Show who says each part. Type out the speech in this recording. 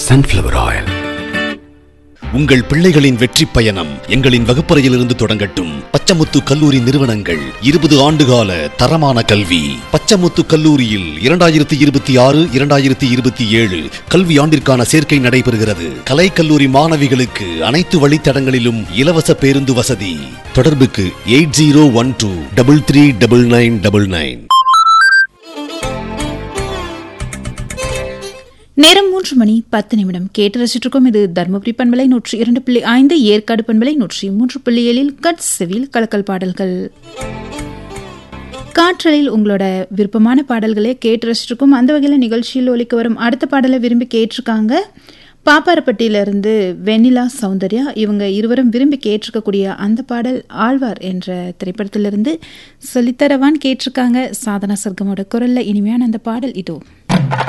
Speaker 1: sunflower oil.
Speaker 2: உங்கள் பிள்ளைகளின் வெற்றி பயணம் எங்களின் வகுப்பறையிலிருந்து தொடங்கட்டும் பச்சமுத்து கல்லூரி நிறுவனங்கள் இருபது ஆண்டுகால தரமான கல்வி பச்சமுத்து கல்லூரியில் இரண்டாயிரத்தி இருபத்தி ஆறு இரண்டாயிரத்தி இருபத்தி ஏழு கல்வி ஆண்டிற்கான சேர்க்கை நடைபெறுகிறது கலை கல்லூரி மாணவிகளுக்கு அனைத்து வழித்தடங்களிலும் இலவச பேருந்து வசதி தொடர்புக்கு eight zero one two double three double nine double nine
Speaker 3: நேரம் மூன்று மணி பத்து நிமிடம் கேட்டு ரசிச்சிருக்கோம் இது தருமபுரி பண்பலை நூற்றி இரண்டு புள்ளி ஐந்து ஏற்காடு பண்பலை நூற்றி மூன்று புள்ளி ஏழில் கட் செவில் கலக்கல் பாடல்கள் காற்றலில் உங்களோட விருப்பமான பாடல்களை கேட்டு ரசிச்சிருக்கோம் அந்த வகையில் நிகழ்ச்சியில் ஒலிக்க வரும் அடுத்த பாடலை விரும்பி கேட்டிருக்காங்க பாப்பாரப்பட்டியிலிருந்து வெண்ணிலா சௌந்தர்யா இவங்க இருவரும் விரும்பி கேட்டிருக்கக்கூடிய அந்த பாடல் ஆழ்வார் என்ற திரைப்படத்திலிருந்து சொல்லித்தரவான் கேட்டிருக்காங்க சாதனா சர்க்கமோட குரல்ல இனிமையான அந்த பாடல் இதோ